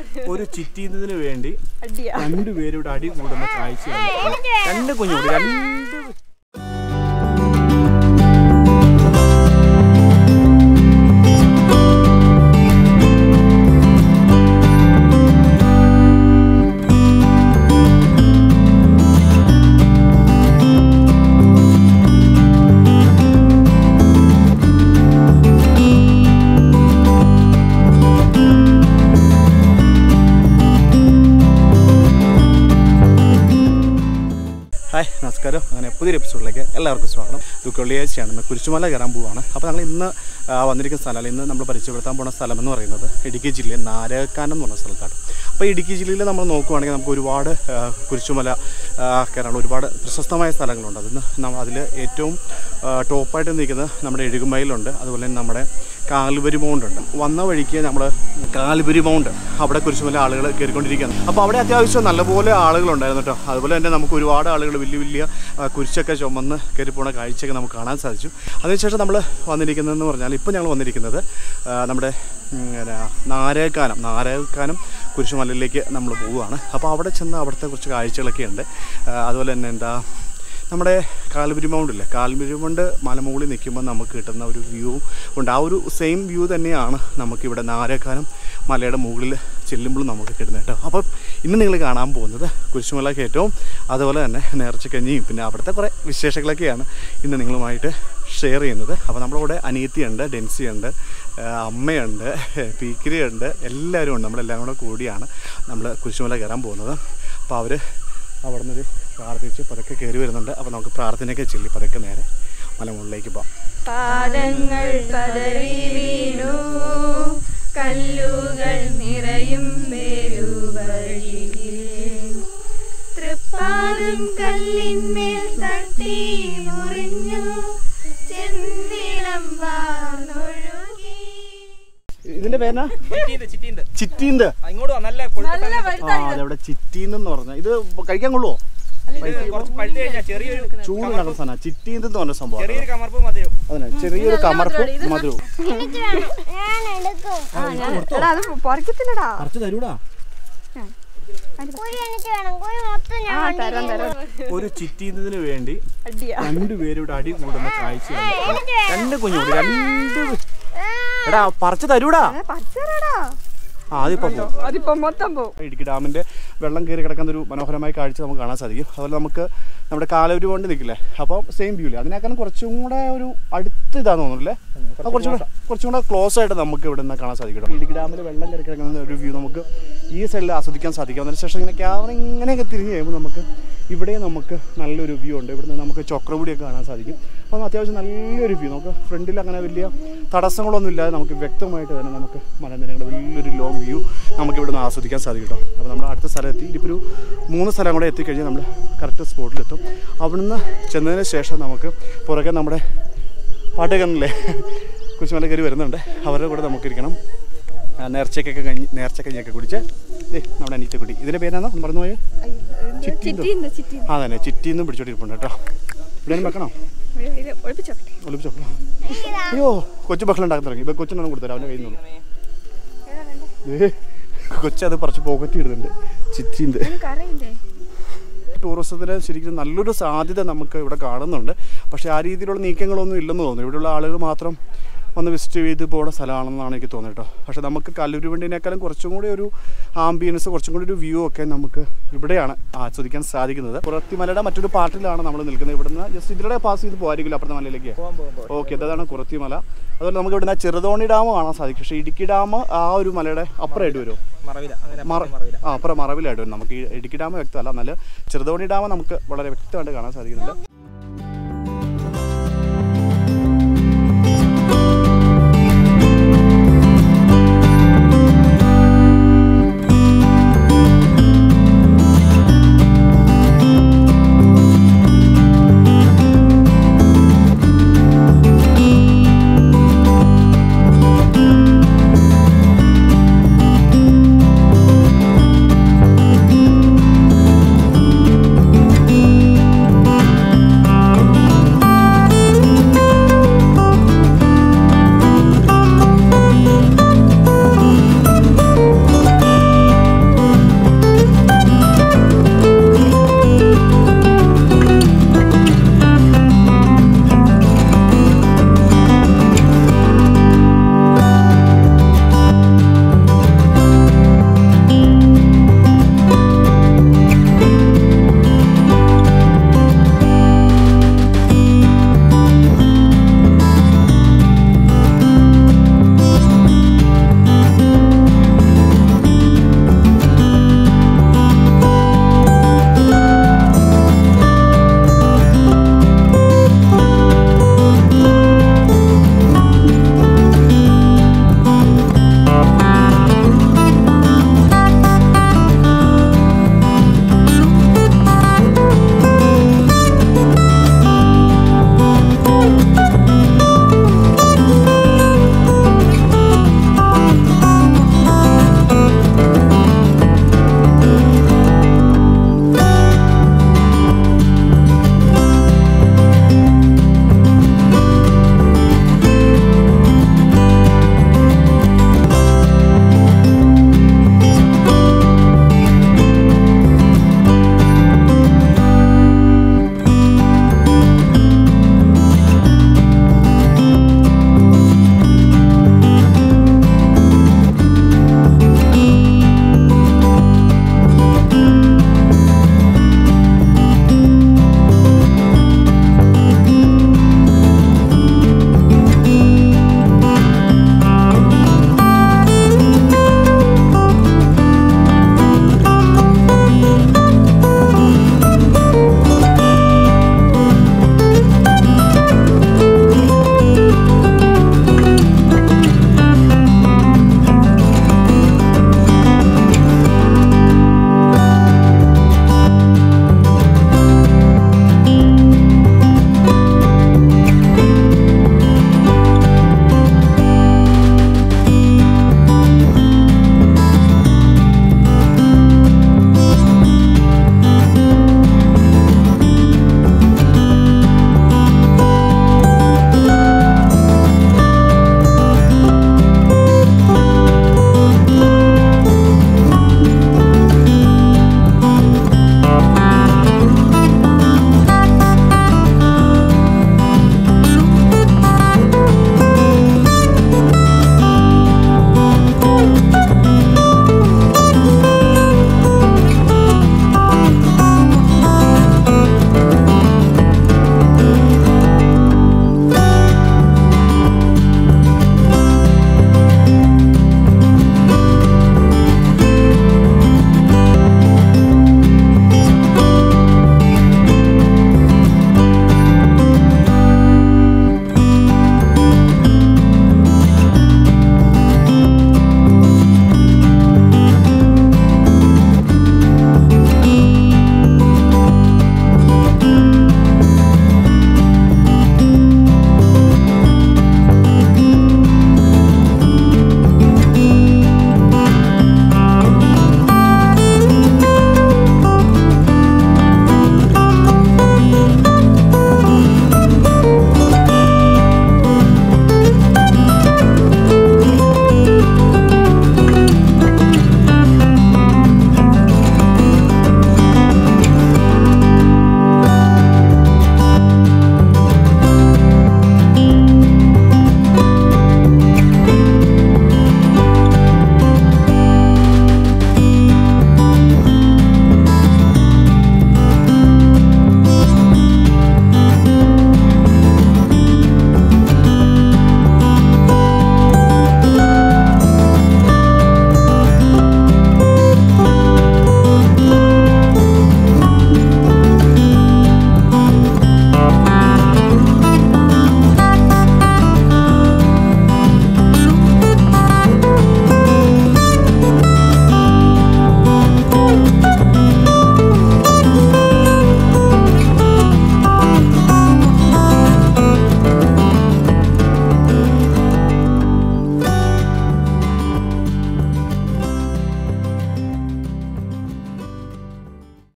ഒരു ചിറ്റീന്നതിന് വേണ്ടി അടിയാ രണ്ടുപേരുടെ അടി കൂടുന്ന കാഴ്ചയാണ് രണ്ട് കുഞ്ഞുങ്ങൾ രണ്ട് ഹായ് നമസ്കാരം അങ്ങനെ പുതിയൊരു എപ്പിസോഡിലേക്ക് എല്ലാവർക്കും സ്വാഗതം ദുഃഖ വെള്ളിയാഴ്ചയാണ് ഇന്ന് കുരിശുമല കയറാൻ പോവുകയാണ് അപ്പോൾ ഞങ്ങൾ ഇന്ന് ആ, വന്നിരിക്കുന്ന സ്ഥലം ഇന്ന് നമ്മൾ പരിചയപ്പെടുത്താൻ പോകുന്ന സ്ഥലം എന്ന് പറയുന്നത് ഇടുക്കി ജില്ലയിൽ നാരകാനം എന്ന് പറഞ്ഞ സ്ഥലത്താണ് അപ്പോൾ ഇടുക്കി ജില്ലയിൽ നമ്മൾ നോക്കുവാണെങ്കിൽ നമുക്ക് ഒരുപാട് ആ, കുരിശുമല ആ, കയറാനുള്ള ഒരുപാട് പ്രശസ്തമായ സ്ഥലങ്ങളുണ്ട് അതിന് നമ്മൾ അതിൽ ഏറ്റവും ആ, ടോപ്പായിട്ട് നിൽക്കുന്നത് നമ്മുടെ എഴുകുമയിലുണ്ട് അതുപോലെ തന്നെ നമ്മുടെ കാൽവരി മൗണ്ട് ഉണ്ട് വന്ന വഴിക്ക് നമ്മൾ കാൽവരി മൗണ്ട് അവിടെ കുരിശുമല ആളുകൾ കയറിക്കൊണ്ടിരിക്കുകയാണ് അപ്പോൾ അവിടെ അത്യാവശ്യം നല്ലപോലെ ആളുകളുണ്ടായിരുന്നു കേട്ടോ അതുപോലെ തന്നെ നമുക്ക് ഒരുപാട് ആളുകൾ വലിയ വലിയ ആ, കുരിശൊക്കെ ചുമന്ന് കയറി പോണ കാഴ്ചയൊക്കെ നമുക്ക് കാണാൻ സാധിച്ചു അതിനുശേഷം നമ്മൾ വന്നിരിക്കുന്നതെന്ന് പറഞ്ഞാൽ ഇപ്പോൾ ഞങ്ങൾ വന്നിരിക്കുന്നത് ആ, നമ്മുടെ ഉം, പിന്നെ നാരകക്കാനം നാരകക്കാനം കുരിശുമലയിലേക്ക് നമ്മൾ പോവുകയാണ് അപ്പോൾ അവിടെ ചെന്ന് അവിടുത്തെ കുറച്ച് കാഴ്ചകളൊക്കെ ഉണ്ട് ആ, അതുപോലെ തന്നെ എന്താ നമ്മുടെ കാൽവരി മൗണ്ട് ഇല്ലേ കാൽവരി മൗണ്ട് മലമുകളിൽ നിൽക്കുമ്പോൾ നമുക്ക് കിട്ടുന്ന ഒരു വ്യൂ ഉണ്ട് ആ ഒരു സെയിം വ്യൂ തന്നെയാണ് നമുക്കിവിടെ നാരക്കാനം മലയുടെ മുകളിൽ ചെല്ലുമ്പോൾ നമുക്ക് കിട്ടുന്നത് കേട്ടോ അപ്പം ഇന്ന് നിങ്ങൾ കാണാൻ പോകുന്നത് കുരിശുമല കയറ്റവും അതുപോലെ തന്നെ നേർച്ചക്കഞ്ഞിയും പിന്നെ അവിടുത്തെ കുറേ വിശേഷങ്ങളൊക്കെയാണ് ഇന്ന് നിങ്ങളുമായിട്ട് ഷെയർ ചെയ്യുന്നത് അപ്പോൾ നമ്മളിവിടെ അനിയത്തിയുണ്ട് ഡെൻസിയുണ്ട് ആ, അമ്മയുണ്ട് പീക്കിരിയുണ്ട് എല്ലാവരും ഉണ്ട് നമ്മളെല്ലാം കൂടെ കൂടിയാണ് നമ്മൾ കുരിശുമല കയറാൻ പോകുന്നത് അപ്പോൾ അവർ അവിടെ നിന്ന് പ്രാർത്ഥിച്ച് പതുക്കെ കയറി വരുന്നുണ്ട് അപ്പോൾ നമുക്ക് പ്രാർത്ഥനയൊക്കെ ചൊല്ലി പതുക്കെ നേരെ മലമുകളിലേക്ക് പോകാം പാദങ്ങൾ പതറി വീണു കല്ലുകൾ നിറയും പേരുവഴിയിൽ തൃപ്പാദം കല്ലിന്മേൽ തട്ടി മുറിഞ്ഞു ചെന്നിളം വാർന്നൊഴുകി ഇതിൻ്റെ പേരാ ചിറ്റീന്ത് ചിറ്റീന്ത് ചിറ്റീന്ത് ആ, ഇങ്ങോട്ട് വാ നല്ല കൊഴുത്ത ആ അതെവിടെ ചിറ്റീന്ന് പറഞ്ഞാൽ ഇത് കഴിക്കാൻ കൊള്ളുമോ കുറച്ച് പഴുത്ത് കഴിഞ്ഞാൽ ചെറിയൊരു ചൂടുണ്ടാക്കുന്ന സാധനം ചിറ്റീന്ന് എന്ന് പറഞ്ഞ സംഭവം ചെറിയൊരു കമർപ്പ് മതിയോ അതിനെ ചെറിയൊരു കമർപ്പും മധുരവും എടാ അത് പറിക്കത്തില്ലടാ കുറച്ച് തരൂടാ കുഴി എനിക്ക് വേണം കുഴി മൊത്തം ഞാൻ ആ തരാം തരാം ഒരു ചിറ്റീന്നതിന് വേണ്ടി അടിയാ രണ്ടുപേരുടെ അടി കൂടുന്ന കാഴ്ചയാണ് രണ്ട് കുഞ്ഞുങ്ങൾ രണ്ട് എടാ പറിച്ച് തരൂടാ പച്ചരടാ ആ അതിപ്പോ പോകും അതിപ്പോ മൊത്തം പോവും ഇടുക്കി ഡാമിൻ്റെ വെള്ളം കയറി കിടക്കുന്ന ഒരു മനോഹരമായ കാഴ്ച നമുക്ക് കാണാൻ സാധിക്കും അതുപോലെ നമുക്ക് നമ്മുടെ കാലവരി കൊണ്ട് നിൽക്കില്ലേ അപ്പോൾ സെയിം വ്യൂ ഇല്ലേ അതിനേക്കാളും കുറച്ചും കൂടെ ഒരു അടുത്ത് ഇതാന്ന് തോന്നുന്നില്ലേ ആ കുറച്ചും കൂടെ കുറച്ചും കൂടെ ക്ലോസ് ആയിട്ട് നമുക്ക് ഇവിടെ നിന്ന് കാണാൻ സാധിക്കും കേട്ടോ. ഇടുക്കി ഡാമിൽ വെള്ളം കയറി കിടക്കുന്ന ഒരു വ്യൂ നമുക്ക് ഈ സൈഡിൽ ആസ്വദിക്കാൻ സാധിക്കും അതിനുശേഷം ഇങ്ങനെ ക്യാമറ ഇങ്ങനെയൊക്കെ തിരിഞ്ഞ് കഴിയുമ്പോൾ നമുക്ക് ഇവിടെ നമുക്ക് നല്ലൊരു വ്യൂ ഉണ്ട് ഇവിടെ നിന്ന് നമുക്ക് ചക്രമുടിയൊക്കെ കാണാൻ സാധിക്കും അപ്പം അത്യാവശ്യം നല്ലൊരു വ്യൂ നമുക്ക് ഫ്രണ്ടിൽ അങ്ങനെ വലിയ തടസ്സങ്ങളൊന്നും ഇല്ലാതെ നമുക്ക് വ്യക്തമായിട്ട് തന്നെ നമുക്ക് മലനിരകളുടെ വലിയൊരു ലോങ് വ്യൂ നമുക്ക് ഇവിടെ നിന്ന് ആസ്വദിക്കാൻ സാധിക്കും കേട്ടോ അപ്പോൾ നമ്മൾ അടുത്ത സ്ഥലം എത്തി ഇതിപ്പോൾ ഒരു മൂന്ന് സ്ഥലം കൂടെ എത്തിക്കഴിഞ്ഞാൽ നമ്മൾ കറക്റ്റ് സ്പോട്ടിലെത്തും അവിടുന്ന് ചെന്നതിന് ശേഷം നമുക്ക് പുറകെ നമ്മുടെ പാട്ടുകാരനല്ലേ കുരിശുമല കയറി വരുന്നുണ്ട് അവരുടെ കൂടെ നമുക്കിരിക്കണം ആ, നേർച്ചയ്ക്കൊക്കെ കഴിഞ്ഞ് നേർച്ചക്കഞ്ഞിയൊക്കെ കുടിച്ച് ദേ നമ്മുടെ അനീറ്റ കുടി ഇതിൻ്റെ പേരാണോ ഒന്ന് പറഞ്ഞു പോയേ ചിറ്റീന്തോ? ചിറ്റീന്ന് ചിറ്റീന്ന് ആ തന്നെ ചിറ്റീന്നും പിടിച്ചോണ്ടിരിപ്പുണ്ട് കേട്ടോ ഇവിടെ വെക്കണോ ഒളിപ്പിച്ചോട്ടെ ഒളിപ്പിച്ചോ അയ്യോ കൊച്ചു ഭക്ഷണം ഉണ്ടാക്കാൻ തുടങ്ങി ഇപ്പം കൊച്ചിനൊന്നും കൊടുത്തരാം അവൻ്റെ കയ്യിൽ നിന്നു കൊച്ചത് പറിച്ച് പോക്കറ്റ് ഇടുന്നുണ്ട് ചിറ്റീന്ത് കറിയില്ലേ ടൂറിസത്തിന് ശരിക്കും നല്ലൊരു സാധ്യത നമുക്ക് ഇവിടെ കാണുന്നുണ്ട് പക്ഷേ ആ രീതിയിലുള്ള നീക്കങ്ങളൊന്നും ഇല്ലെന്ന് തോന്നുന്നു ഇവിടെയുള്ള ആളുകൾ മാത്രം വന്ന് വിസിറ്റ് ചെയ്ത് പോകുന്ന സ്ഥലമാണെന്നാണ് എനിക്ക് തോന്നുന്നത് കേട്ടോ പക്ഷേ നമുക്ക് കല്ലൂർ വണ്ടിനേക്കാളും കുറച്ചും കൂടി ഒരു ആംബിയൻസ് കുറച്ചും കൂടി ഒരു വ്യൂ ഒക്കെ നമുക്ക് ഇവിടെയാണ് ആസ്വദിക്കാൻ സാധിക്കുന്നത് കുറത്തിമലയുടെ മറ്റൊരു പാർട്ടിലാണ് നമ്മൾ നിൽക്കുന്നത് ഇവിടുന്ന് ജസ്റ്റ് ഇതിലൂടെ പാസ് ചെയ്ത് പോകായിരിക്കില്ല അപ്പുറത്തെ മലയിലേക്ക് പോകാൻ പോകാൻ ഓക്കെ അതാണ് കുറത്തിമല അതുപോലെ നമുക്ക് ഇവിടുന്ന് ചെറുതോണി ഡാം കാണാൻ സാധിക്കും പക്ഷേ ഇടുക്കി ഡാം ആ ഒരു മലയുടെ അപ്പുറമായിട്ട് വരുമോ മറവില അങ്ങനെ മറ മറവില ആ അപ്പുറം മറവിലായിട്ട് വരും നമുക്ക് ഈ ഇടുക്കി ഡാം വ്യക്തമല്ല എന്നാൽ ചെറുതോണി ഡാം നമുക്ക് വളരെ വ്യക്തമായിട്ട് കാണാൻ സാധിക്കുന്നുണ്ട്